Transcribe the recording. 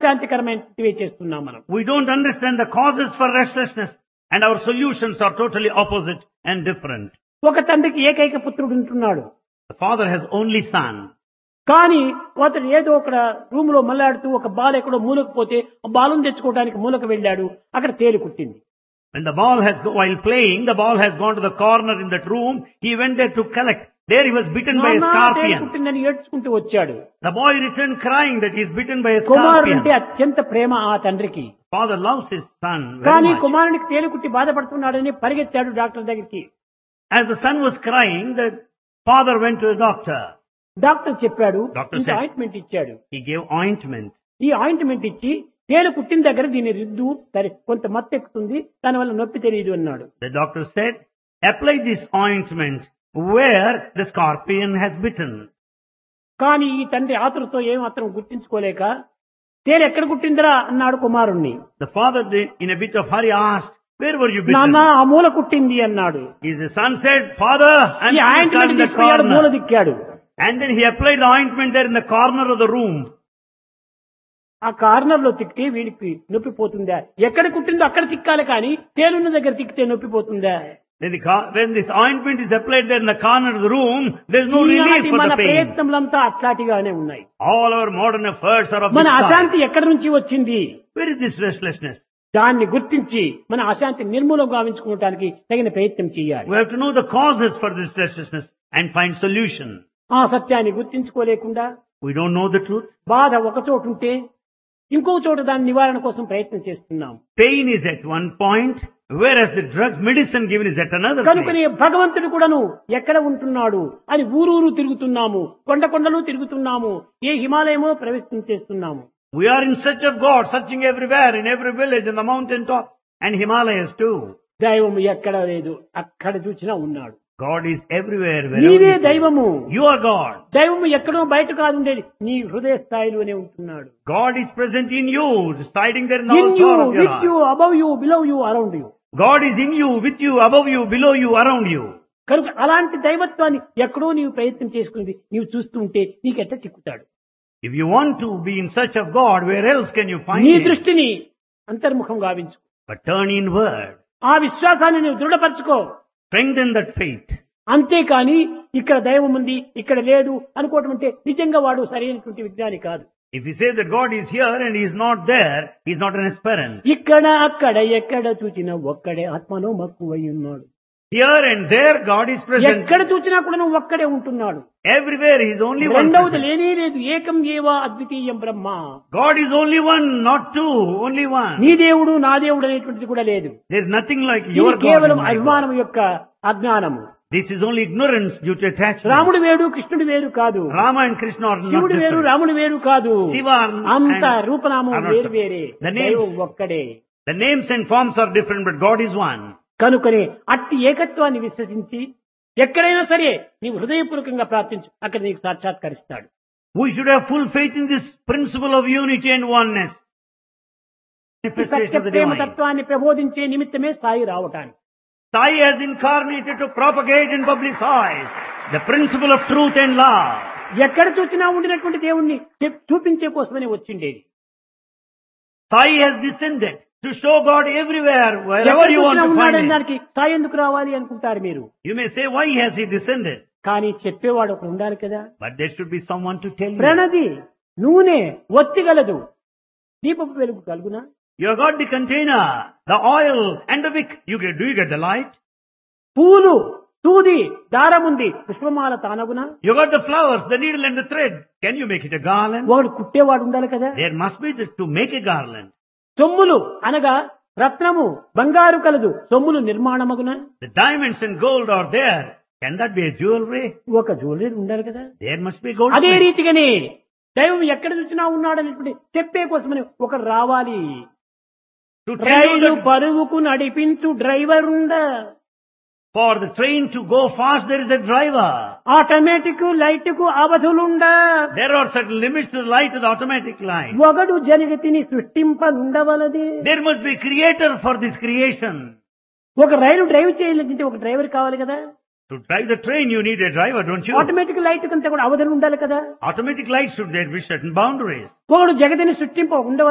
అశాంతికరమైనవి చేస్తున్నాం మనం We don't understand the causes for restlessness and our solutions are totally opposite and different. ఒక తండ్రికి ఏకైక పుత్రుడు ఉంటున్నాడు The father has only son. కానీ అతను ఏదో ఒక రూమ్ లో మల్లాడుతూ ఒక బాల్ ఎక్కడో మూలకు పోతే ఆ బాలుని తెచ్చుకోవడానికి మూలకు వెళ్ళాడు అక్కడ తేలి కుట్టింది When the ball has, go- while playing, the ball has gone to the corner in that room. He went there to collect. There he was bitten by a నాన్న, తేలు scorpion. కుట్టిందని ఏడ్చుకుంటూ వచ్చాడు The boy returned crying that he is bitten by a కుమారుడు అంటే scorpion. అత్యంత ప్రేమ ఆ తండ్రికి Father loves his son కానీ very much. కుమారునికి తేలు కుట్టి బాధపడుతున్నాడని పరిగెత్తాడు డాక్టర్ దగ్గరికి As the son was crying, the father went to the doctor. Doctor చెప్పాడు Doctor ఇంత said- ఆయింట్మెంట్ ఇచ్చాడు He gave ointment. ఈ ఆయింట్మెంట్ ఇచ్చి తేలు కుట్టిన దగ్గర దీన్ని రిద్దు సరే కొంత మత్తు ఎక్కుతుంది దానివల్ల నొప్పి తెలియదు అన్నాడు The doctor said, apply this ointment where the scorpion has bitten. కానీ ఈ తండ్రి ఆతురతో ఏం మాత్రం గుర్తించుకోలేక తేలు ఎక్కడ కుట్టిందిరా అన్నాడు కుమారుణ్ణి The father, did- in a bit of hurry, asked, where were you bitten? నాన్న ఆ మూల కుట్టింది అన్నాడు His son said, father, and ఈ he cut in ointment the తీసుకుపోయాడు మూల corner. దిక్కాడు And then he applied the ointment there in the corner of the room. ఆ కార్నర్ లో తిక్కితే వీడికి నొప్పి పోతుందా ఎక్కడ కుట్టిందో అక్కడ తిక్కాలి కానీ తేలున్న దగ్గర తిక్కితే నొప్పి పోతుందా Then the, co- when this ointment is applied there in the corner of the room, there is no relief ఈనాటి for మన the pain. ప్రయత్నములంతా అట్లాంటిగానే ఉన్నాయి All our modern efforts are of మన this kind. అశాంతి ఎక్కడి నుంచి వచ్చింది Where is this restlessness? దాన్ని గుర్తించి మన అశాంతి నిర్మూలం గావించుకోవడానికి తగిన ప్రయత్నం చేయాలి We have to know the causes for this restlessness and find solution. ఆ సత్యాన్ని గుర్తించుకోలేకుండా We don't know the truth. బాధ ఒక చోటు ఉంటే ఇంకో చోట దాని నివారణ కోసం ప్రయత్నం చేస్తున్నాం Pain is at one point, whereas the drug medicine given is at another కనుకనే place. భగవంతుడు కూడాను ఎక్కడ ఉంటున్నాడు అని ఊరూరు తిరుగుతున్నాము కొండ కొండలు తిరుగుతున్నాము ఏ హిమాలయమో ప్రవేశం చేస్తున్నాము We are in search of God, searching everywhere, in every village, in the mountain tops, and Himalayas too. దైవం ఎక్కడ లేదు అక్కడ చూసినా ఉన్నాడు God is everywhere, wherever నీవే you, go. దైవము you are God. దైవము ఎక్కడో బయట కాదు ఉండేది నీ హృదయ స్థాయిలోనే ఉంటున్నాడు God is present in you, residing there in the in you core of your with you heart. Above you below you around you God is in you, with you, above you, below you, around you. కనుక అలాంటి దైవత్వాన్ని ఎక్కడో నీవు ప్రయత్నం చేసుకుని నీవు చూస్తూ ఉంటే నీకెట్ట చిక్కుతాడు If you want to be in search of God, where else can you find నీ Him? దృష్టిని అంతర్ముఖం గావించు But turn inward. ఆ విశ్వాసాన్ని నువ్వు దృఢపరచుకో Strengthen that faith. అంతేకాని ఇక్కడ దైవం ఉంది ఇక్కడ లేదు అనుకోవటం అంటే నిజంగా వాడు సరైనటువంటి విజ్ఞాని కాదు If you say that God is here and He is not there, He is not an aspirant. ఇక్కడ అక్కడ ఎక్కడ చూచినా ఒక్కడే ఆత్మలో మక్కువై ఉన్నాడు Here and there, God is present. ఎక్కడ చూచినా కూడా నువ్వు ఒక్కడే ఉంటున్నాడు Everywhere, He is only one. రెండవది present. లేనే లేదు ఏకం ఏవా అద్వితీయం బ్రహ్మ God is only one, not two, only one. నీ దేవుడు నా దేవుడు అనేటువంటిది కూడా లేదు There is nothing like ఇది your God. కేవలం and my God. అభిమానం యొక్క అజ్ఞానము This is only ignorance due to attachment. రాముడు వేరు కృష్ణుడు వేరు కాదు Rama and Krishna are not శివుడు వేరు different. రాముడు వేరు కాదు Shiva and- అంత and- రూపనామం are not వేరు separate. వేరే The names- దైవం ఒక్కడే The names and forms are different, but God is one. కనుకనే అట్టి ఏకత్వాన్ని విశ్వసించి ఎక్కడైనా సరే నీవు హృదయపూర్వకంగా ప్రార్థించు అక్కడ నీకు సాక్షాత్కరిస్తాడు We should have full faith in this principle of unity and oneness. Manifestation Satya of the Prema divine. తత్వాన్ని ప్రబోధించే నిమిత్తమే సాయి రావటానికి Sai has incarnated to propagate and publicize the principle of truth and love. ఎక్కడ చూసినా ఉండినటువంటి దేవుణ్ణి చెప్- చూపించే కోసమని వచ్చిండేది Sai has descended to show God everywhere, ఎక్కడ wherever you want చూసినా to find ఉన్నాడని Him. దానికి సాయి ఎందుకు రావాలి అనుకుంటారు మీరు You may say, why has He descended? కానీ చెప్పేవాడు ఒకడు ఉండాలి కదా But there should be someone to tell you. ప్రణది నూనె ఒత్తిగలదు దీపపు వెలుగు కలుగునా You have got the container, the oil and the wick. You get, do you get the light? పూలు సూది దారముంది పుష్పమాల తానగునా You got the flowers, the needle and the thread. Can you make it a garland? వాడు కుట్టేవాడు ఉండాలి కదా There must be the, to make a garland. సొమ్ములు అనగా రత్నము బంగారు కలదు సొమ్ములు నిర్మాణమగున The diamonds and gold are there. Can that be a jewelry? ఒక జ్యువెలరీ ఉండాలి కదా There must be gold. అదే రీతిగానే దైవం ఎక్కడ చూసినా ఉన్నాడనేటువంటి చెప్పే కోసమని ఒకరు రావాలి To tell you rail that బరువుకు నడిపించు డ్రైవర్ ఉండ for the train to go fast, there is a driver. Automatic light కు అవధులుండ There are certain limits to the light of the automatic line. ఒకడు జగతిని సృష్టింపనుండవలది There must be creator for this creation. ఒక రైలు drive చేయాలంటే ఒక driver కావాలి కదా To drive the train, you need a driver, don't you? Automatic light కంటే కూడా అవధులు ఉండాలి కదా Automatic lights should there be certain boundaries. ఒకడు జగతిని సృష్టింప ఉండవ